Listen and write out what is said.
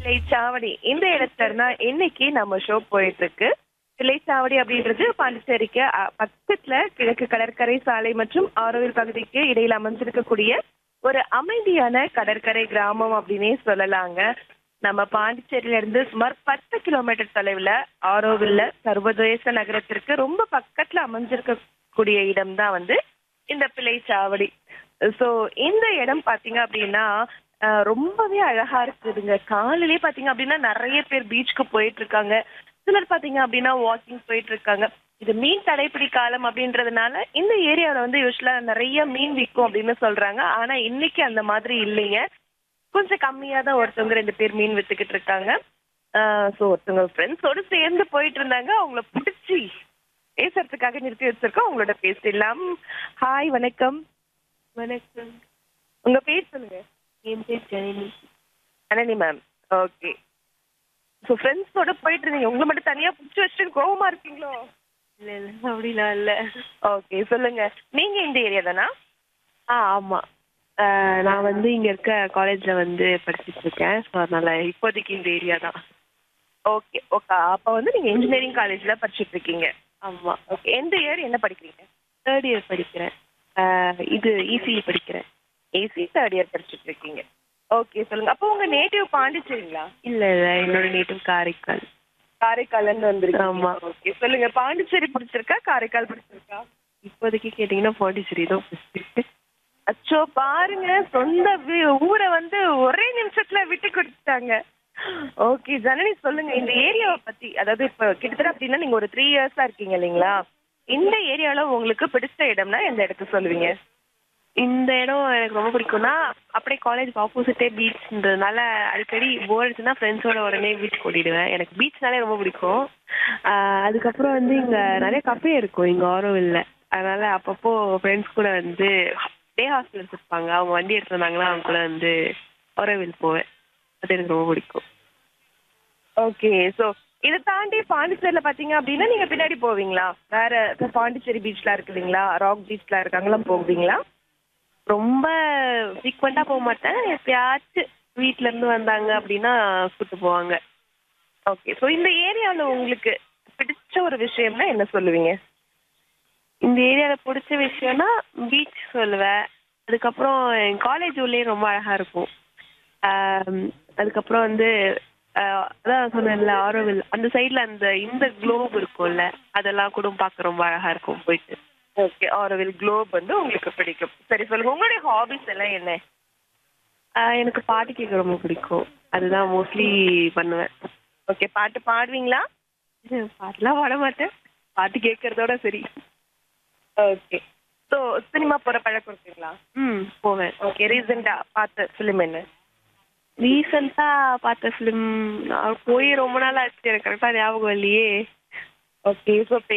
பிள்ளைச்சாவடி இந்த இடத்துல இருந்தா இன்னைக்கு நம்ம ஷோ போயிட்டு இருக்கு பிள்ளைச்சாவடி அப்படின்றது பாண்டிச்சேரிக்கு அ, பக்கத்துல கிழக்கு கடற்கரை சாலை மற்றும் ஆரோவில் பகுதிக்கு இடையில் அமைஞ்சிருக்கக்கூடிய ஒரு அமைதியான கடற்கரை கிராமம் அப்படின்னே சொல்லலாங்க நம்ம பாண்டிச்சேரியில இருந்து சுமார் பத்து கிலோமீட்டர் தொலைவுல ஆரோவில்ல சர்வதேச நகரத்திற்கு ரொம்ப பக்கத்துல அமைஞ்சிருக்கக்கூடிய இடம் தான் வந்து இந்த பிள்ளைச்சாவடி சோ இந்த இடம் பாத்தீங்க அப்படின்னா அஹ், ரொம்பவே அழகா இருக்குதுங்க காலையிலே பாத்தீங்க அப்படின்னா நிறைய பேர் பீச்சுக்கு போயிட்டு இருக்காங்க சிலர் பாத்தீங்க அப்படின்னா வாக்கிங் போயிட்டு இருக்காங்க இது மீன் தடைப்பிடி காலம் அப்படின்றதுனால இந்த ஏரியாவில் வந்து யூஸ்வலா நிறைய மீன் விற்கும் அப்படின்னு சொல்றாங்க ஆனா இன்னைக்கு அந்த மாதிரி இல்லைங்க கொஞ்சம் கம்மியா தான் ஒருத்தவங்க ரெண்டு பேர் மீன் வித்துக்கிட்டு இருக்காங்க ஸோ ஒருத்தவங்க ஃப்ரெண்ட்ஸோட சேர்ந்து போயிட்டு இருந்தாங்க அவங்கள பிடிச்சி பேசுறதுக்காக நிறுத்தி வச்சிருக்கோம் அவங்களோட பேசிடலாம் ஹாய் வணக்கம் வணக்கம் உங்க பேர் சொல்லுங்க என் பேர் ஜனனி அனனி மேம் ஓகே ஸோ ஃப்ரெண்ட்ஸோட போயிட்டு இருந்தீங்க உங்களை மட்டும் தனியா பிடிச்சி வச்சுட்டு கோவமா இருக்கீங்களோ இல்லை இல்லை அப்படிலாம் இல்லை ஓகே சொல்லுங்க நீங்க இந்த ஏரியா தானா ஆ ஆமாம் நான் வந்து இங்கே இருக்க காலேஜில் வந்து படிச்சுட்டு இருக்கேன் ஸோ அதனால் இப்போதைக்கு இந்த ஏரியா தான் ஓகே ஓகே அப்போ வந்து நீங்க இன்ஜினியரிங் காலேஜ்ல படிச்சுட்டு இருக்கீங்க ஆமாம் ஓகே எந்த இயர் என்ன படிக்கிறீங்க தேர்ட் இயர் படிக்கிறேன் ஆஹ் இது இசிஇ படிக்கிறேன் ஏசி தேர்ட் இயர் படிச்சுட்டு இருக்கீங்க ஓகே சொல்லுங்க அப்போ உங்க நேட்டிவ் பாண்டிச்சேரிங்களா இல்லை இல்லை என்னோட நேட்டிவ் காரைக்கால் காரைக்கால்ல இருந்து வந்திருக்கீங்க ஆமா. ஓகே சொல்லுங்க பாண்டிச்சேரி பிடிச்சிருக்கா காரைக்கால் பிடிச்சிருக்கா இப்போதைக்கு கேட்டிங்கன்னா பாண்டிச்சேரி தான் ஃபஸ்ட்டு அச்சோ பாருங்க சொந்த வீ- ஊரை வந்து ஒரே நிமிஷத்துல விட்டு கொடுத்துட்டாங்க ஓகே ஜனனி சொல்லுங்க இந்த ஏரியாவை பத்தி அதாவது இப்ப கிட்டத்தட்ட அப்படின்னா நீங்க ஒரு த்ரீ இயர்ஸா இருக்கீங்க இல்லைங்களா இந்த ஏரியால உங்களுக்கு பிடிச்ச இடம்னா எந்த இடத்த சொல்லுவீங்க இந்த இடம் எனக்கு ரொம்ப பிடிக்கும்னா அப்படியே காலேஜ் ஆப்போசிட்டே பீச்ன்றதுனால அடிக்கடி போர் அடிச்சுன்னா ஃப்ரெண்ட்ஸோட உடனே பீச் கூட்டிடுவேன் எனக்கு பீச்னாலே ரொம்ப பிடிக்கும் ஆஹ் அதுக்கப்புறம் வந்து இங்கே நிறைய கஃபே இருக்கும் இங்கே ஆரோவில்ல அதனால அப்பப்போ ஃப்ரெண்ட்ஸ் கூட வந்து டே ஹாஸ்டல்ஸ் இருப்பாங்க அவங்க வண்டி எடுத்து வந்தாங்கன்னா அவங்க கூட வந்து ஆரோவில் போவேன் அது எனக்கு ரொம்ப பிடிக்கும் ஓகே சோ இதை தாண்டி பாண்டிச்சேரியில பாத்தீங்க அப்படின்னா நீங்க பின்னாடி போவீங்களா வேற இப்ப பாண்டிச்சேரி பீச்லாம் இருக்கு இல்லைங்களா ராக் பீச்லாம் இருக்காங்களாம் போவீங்களா ரொம்ப ஃப்ரீக்வெண்ட்டாக போக மாட்டேன் எப்பயாச்சும் வீட்ல இருந்து வந்தாங்க அப்படின்னா கூட்டு போவாங்க ஓகே சோ இந்த ஏரியால உங்களுக்கு பிடிச்ச ஒரு விஷயம்னா என்ன சொல்லுவீங்க இந்த ஏரியாவில் பிடிச்ச விஷயம்னா பீச் சொல்லுவேன் அதுக்கப்புறம் என் காலேஜ் உள்ளே ரொம்ப அழகாக இருக்கும் ஆம், அதுக்கப்புறம் வந்து ஆஹ், அதான் சொன்னேன்ல ஆரோவில் அந்த சைடில் அந்த இந்த குளோப் இருக்கும்ல அதெல்லாம் கூட பார்க்க ரொம்ப அழகாக இருக்கும் போயிட்டு ஓகே ஆரோவில் குளோப் வந்து உங்களுக்கு பிடிக்கும் சரி சொல்லுங்க உங்களுடைய ஹாபிஸ் எல்லாம் என்ன ஆஹ், எனக்கு பாட்டு கேட்க ரொம்ப பிடிக்கும் அதுதான் மோஸ்ட்லி பண்ணுவேன் ஓகே பாட்டு பாடுவீங்களா பாட்டுலாம் பாட மாட்டேன் பாட்டு கேட்கறதோட சரி ஓகே ஸோ சினிமா போற பழக்கம் இருக்குங்களா ம் போவேன் ஓகே ரீசெண்டா பார்த்த ஃபிலிம் என்ன ரீசெண்டாக பார்த்த ஃபிலிம் போய் ரொம்ப நாள் ஆச்சு எனக்கு கரெக்டாக ஞாபகம் இல்லையே ஓகே ஸோ